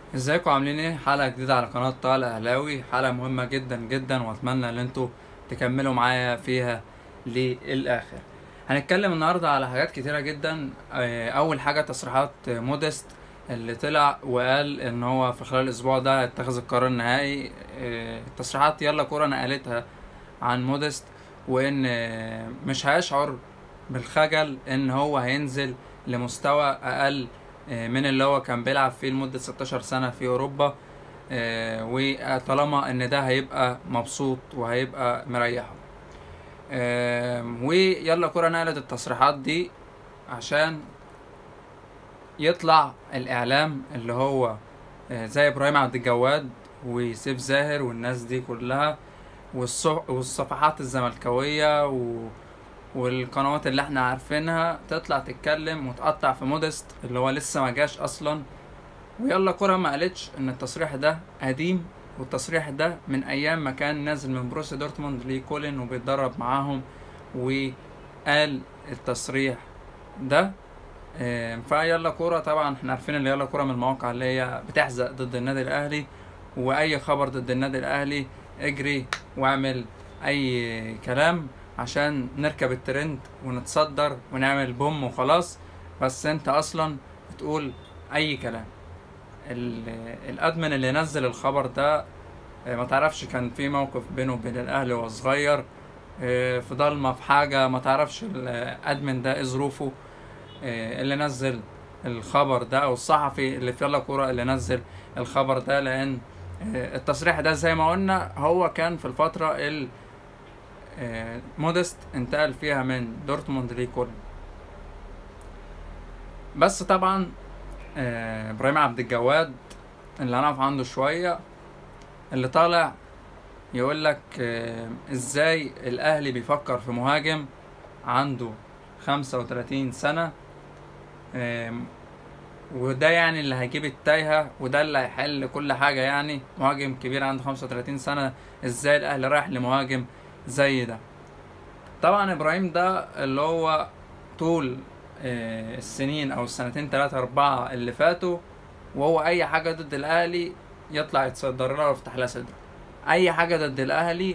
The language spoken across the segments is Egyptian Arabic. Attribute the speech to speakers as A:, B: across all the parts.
A: ازيكم عاملين ايه حلقه جديده على قناه طه الاهلاوي حلقه مهمه جدا جدا واتمنى ان انتوا تكملوا معايا فيها للاخر هنتكلم النهارده على حاجات كتيره جدا آه، اول حاجه تصريحات مودست اللي طلع وقال ان هو في خلال الاسبوع ده اتخذ القرار النهائي آه، تصريحات يلا كوره نقلتها عن مودست وان آه، مش هيشعر بالخجل ان هو هينزل لمستوى اقل آه، من اللي هو كان بيلعب فيه لمدة 16 سنة في أوروبا آه، وطالما إن ده هيبقى مبسوط وهيبقى مريحه آه، ويلا كرة نقلت التصريحات دي عشان يطلع الإعلام اللي هو آه، زي إبراهيم عبد الجواد وسيف زاهر والناس دي كلها والصح- والصفحات الزملكاوية و... والقنوات اللي احنا عارفينها تطلع تتكلم وتقطع في مودست اللي هو لسه ما جاش اصلا ويلا كرة ما قالتش ان التصريح ده قديم والتصريح ده من ايام ما كان نازل من بروسيا دورتموند لكولين وبيتدرب معاهم وقال التصريح ده آه، فيلا كورة طبعا احنا عارفين ان يلا كورة من المواقع اللي هي بتحزق ضد النادي الاهلي واي خبر ضد النادي الاهلي اجري واعمل اي كلام عشان نركب الترند ونتصدر ونعمل بوم وخلاص بس انت اصلا بتقول اي كلام ال- الادمن اللي نزل الخبر ده اه، ما تعرفش كان في موقف بينه وبين الاهلي وهو صغير اه، في ضلمه في حاجه ما تعرفش الادمن ده ايه ظروفه اه، اللي نزل الخبر ده او الصحفي اللي في يلا كوره اللي نزل الخبر ده لان اه، التصريح ده زي ما قلنا هو كان في الفتره اللي آه، مودست انتقل فيها من دورتموند لكولن بس طبعا آه، ابراهيم عبد الجواد اللي هنقف عنده شويه اللي طالع يقول لك ازاي الاهلي بيفكر في مهاجم عنده 35 سنه آم، وده يعني اللي هيجيب التايهه وده اللي هيحل كل حاجه يعني مهاجم كبير عنده 35 سنه ازاي الاهلي رايح لمهاجم زي ده طبعا ابراهيم ده اللي هو طول آه، السنين او السنتين ثلاثة اربعة اللي فاتوا وهو اي حاجة ضد الاهلي يطلع يتصدر لها ويفتح لها صدره اي حاجة ضد الاهلي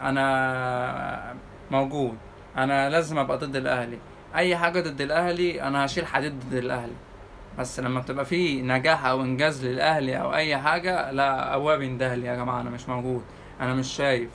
A: انا موجود انا لازم ابقى ضد الاهلي اي حاجة ضد الاهلي انا هشيل حديد ضد الاهلي بس لما بتبقى في نجاح او انجاز للاهلي او اي حاجة لا ابواب اندهلي يا جماعة انا مش موجود انا مش شايف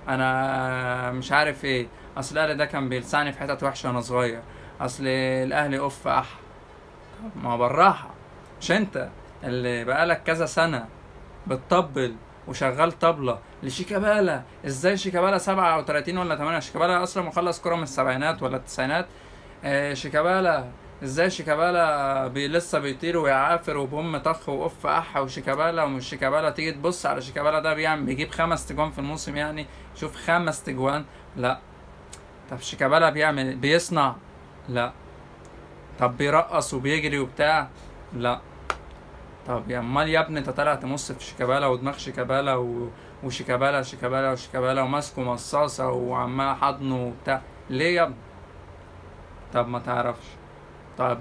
A: انا مش عارف ايه اصل الاهلي ده كان بيلسعني في حتت وحشه وانا صغير اصل الاهلي اوف اح طب ما بالراحه مش انت اللي بقالك كذا سنه بتطبل وشغال طبلة لشيكابالا ازاي شيكابالا 37 ولا 8 شيكابالا اصلا مخلص كرة من السبعينات ولا التسعينات آه شيكابالا ازاي شيكابالا بي لسه بيطير ويعافر وبوم طخ واوف اح وشيكابالا ومش شيكابالا تيجي تبص على شيكابالا ده بيعمل بيجيب خمس تجوان في الموسم يعني شوف خمس تجوان لا طب شيكابالا بيعمل بيصنع لا طب بيرقص وبيجري وبتاع لا طب يا امال يا ابني انت طالع تمص في شيكابالا ودماغ شيكابالا و... وشيكابالا شيكابالا وشيكابالا وماسكه مصاصة وعمال حضنه وبتاع ليه يا ابني طب ما تعرفش طب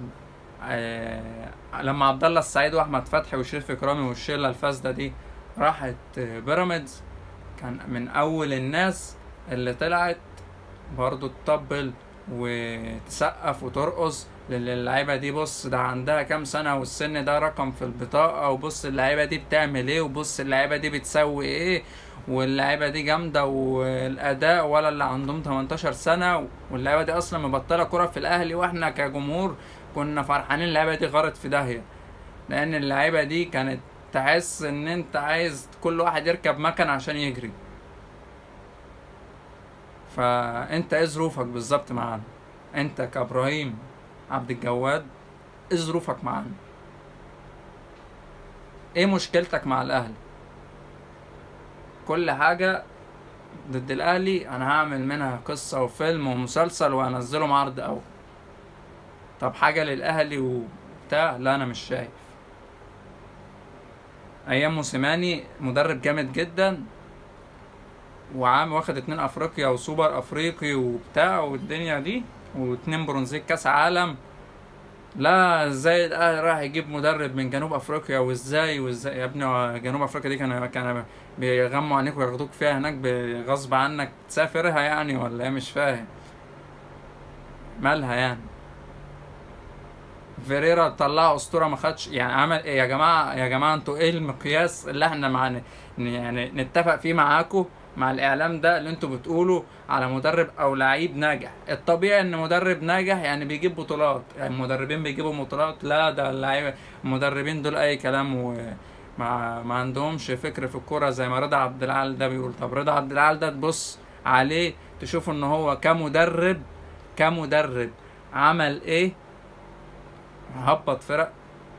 A: آه لما عبد الله السعيد واحمد فتحي وشريف اكرامي والشله الفاسده دي راحت آه، بيراميدز كان من اول الناس اللي طلعت برضو تطبل وتسقف وترقص للعيبه دي بص ده عندها كام سنه والسن ده رقم في البطاقه وبص اللعيبه دي بتعمل ايه وبص اللعيبه دي بتسوي ايه واللعيبه دي جامده والاداء ولا اللي عندهم 18 سنه واللعيبه دي اصلا مبطله كره في الاهلي واحنا كجمهور كنا فرحانين اللعيبه دي غارت في داهيه لان اللعيبه دي كانت تحس ان انت عايز كل واحد يركب مكن عشان يجري فانت ايه ظروفك بالظبط معانا انت كابراهيم عبد الجواد ايه ظروفك معانا ايه مشكلتك مع الاهلي كل حاجة ضد الاهلي انا هعمل منها قصة وفيلم ومسلسل وهنزلهم عرض اول طب حاجة للاهلي وبتاع لا انا مش شايف ايام موسيماني مدرب جامد جدا وعام واخد اتنين افريقيا وسوبر افريقي وبتاع والدنيا دي واتنين برونزيه كاس عالم لا ازاي الاهلي راح يجيب مدرب من جنوب افريقيا وازاي وازاي يا ابني جنوب افريقيا دي كان كان بيغموا عليك وياخدوك فيها هناك غصب عنك تسافرها يعني ولا ايه مش فاهم مالها يعني فيريرا طلع اسطوره ما خدش يعني عمل ايه يا جماعه يا جماعه انتوا ايه المقياس اللي احنا مع يعني نتفق فيه معاكم مع الاعلام ده اللي انتوا بتقولوا على مدرب او لعيب ناجح الطبيعي ان مدرب ناجح يعني بيجيب بطولات يعني المدربين بيجيبوا بطولات لا ده اللعيبه المدربين دول اي كلام وما ما عندهمش فكر في الكوره زي ما رضا عبد العال ده بيقول طب رضا عبد العال ده تبص عليه تشوف ان هو كمدرب كمدرب عمل ايه هبط فرق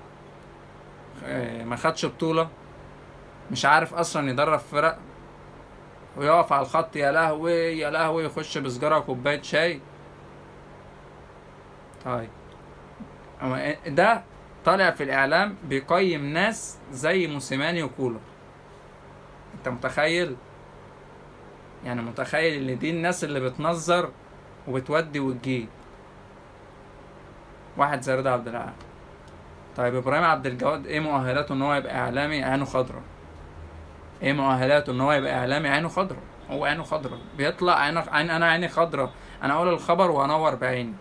A: ما خدش بطولة مش عارف اصلا يدرب فرق ويقف على الخط يا لهوي يا لهوي يخش بسجارة وكوباية شاي طيب ده طالع في الاعلام بيقيم ناس زي موسيماني وكولر انت متخيل يعني متخيل ان دي الناس اللي بتنظر وبتودي وتجيب واحد زي رضا عبد العال طيب ابراهيم عبد الجواد ايه مؤهلاته ان هو يبقى اعلامي عينه خضراء ايه مؤهلاته ان هو يبقى اعلامي عينه خضراء هو عينه خضراء بيطلع عينه عين انا عيني خضراء انا اقول الخبر وانور بعيني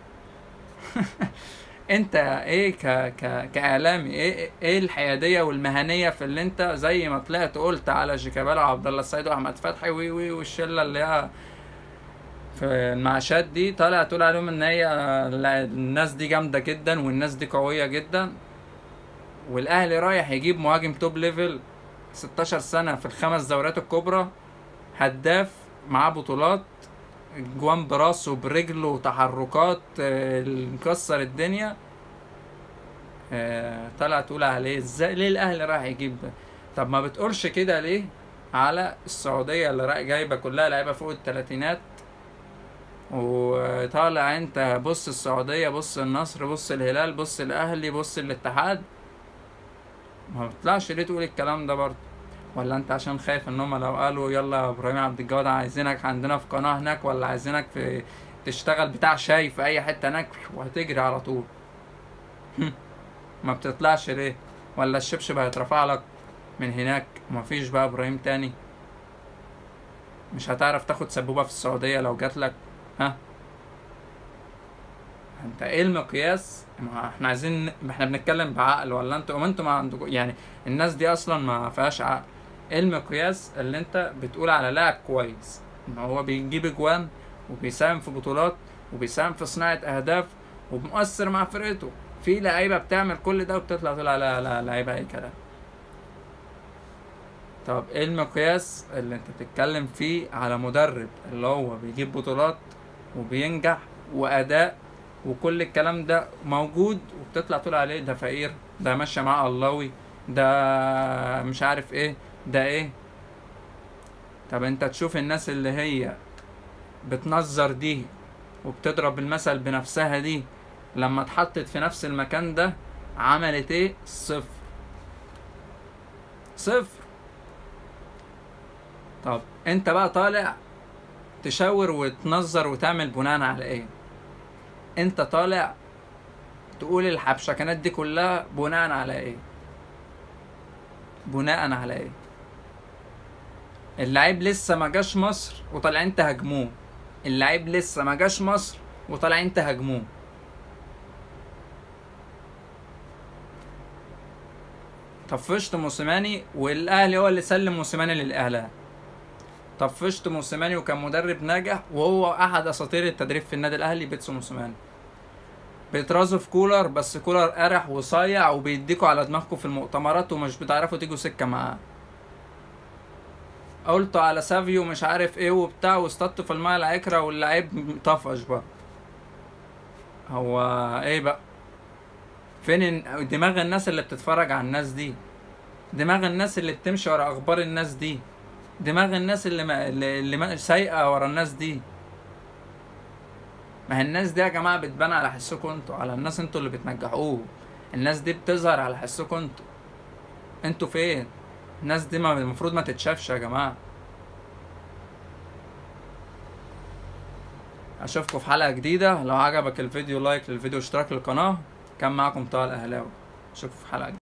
A: انت ايه ك... ك... كاعلامي ايه ايه الحياديه والمهنيه في اللي انت زي ما طلعت قلت على شيكابالا وعبد الله السيد واحمد فتحي وي وي والشله اللي هي في المعاشات دي طالع تقول عليهم ان هي الناس دي جامده جدا والناس دي قويه جدا والاهلي رايح يجيب مهاجم توب ليفل 16 سنه في الخمس دوريات الكبرى هداف معاه بطولات جوان براسه برجله وتحركات مكسر الدنيا طلع تقول عليه ازاي ليه الاهلي رايح يجيب طب ما بتقولش كده ليه على السعوديه اللي جايبه كلها لعيبه فوق الثلاثينات وطالع انت بص السعوديه بص النصر بص الهلال بص الاهلي بص الاتحاد ما بتطلعش ليه تقول الكلام ده برضه ولا انت عشان خايف ان هم لو قالوا يلا يا ابراهيم عبد الجواد عايزينك عندنا في قناه هناك ولا عايزينك في تشتغل بتاع شاي في اي حته هناك وهتجري على طول ما بتطلعش ليه ولا الشبشب هيترفع لك من هناك ومفيش بقى ابراهيم تاني مش هتعرف تاخد سبوبه في السعوديه لو جاتلك ها انت ايه المقياس ما احنا عايزين احنا بنتكلم بعقل ولا انتوا ما انتوا ما عندكم يعني الناس دي اصلا ما فيهاش عقل ايه المقياس اللي انت بتقول على لاعب كويس ان هو بيجيب اجوان وبيساهم في بطولات وبيساهم في صناعه اهداف ومؤثر مع فرقته في لعيبه بتعمل كل ده وبتطلع تقول على لا لعيبه اي كلام طب ايه المقياس اللي انت بتتكلم فيه على مدرب اللي هو بيجيب بطولات وبينجح واداء وكل الكلام ده موجود وبتطلع تقول عليه ده فقير ده ماشيه مع اللهوي ده مش عارف ايه ده ايه طب انت تشوف الناس اللي هي بتنظر دي وبتضرب المثل بنفسها دي لما اتحطت في نفس المكان ده عملت ايه صفر صفر طب انت بقى طالع تشاور وتنظر وتعمل بناء على ايه انت طالع تقول الحبشكنات دي كلها بناء على ايه بناء على ايه اللعيب لسه ما جاش مصر وطالعين تهاجموه اللعيب لسه ما جاش مصر وطالعين تهاجموه طفشت موسيماني والاهلي هو اللي سلم موسيماني للاعلام طفشت موسيماني وكان مدرب ناجح وهو احد اساطير التدريب في النادي الاهلي بيتسو موسيماني بيترازوا في كولر بس كولر قرح وصايع وبيديكوا على دماغكم في المؤتمرات ومش بتعرفوا تيجوا سكه معاه قلتوا على سافيو مش عارف ايه وبتاع واصطدتوا في المايه العكره واللعيب طفش بقى هو ايه بقى فين دماغ الناس اللي بتتفرج على الناس دي دماغ الناس اللي بتمشي ورا اخبار الناس دي دماغ الناس اللي ما اللي ما سايقه ورا الناس دي ما هي الناس دي يا جماعه بتبان على حسكم انتوا على الناس انتوا اللي بتنجحوه الناس دي بتظهر على حسكم انتوا انتوا فين الناس دي ما المفروض ما تتشافش يا جماعه اشوفكم في حلقه جديده لو عجبك الفيديو لايك للفيديو اشتراك للقناه كان معكم طه الاهلاوي اشوفكم في حلقه جديدة.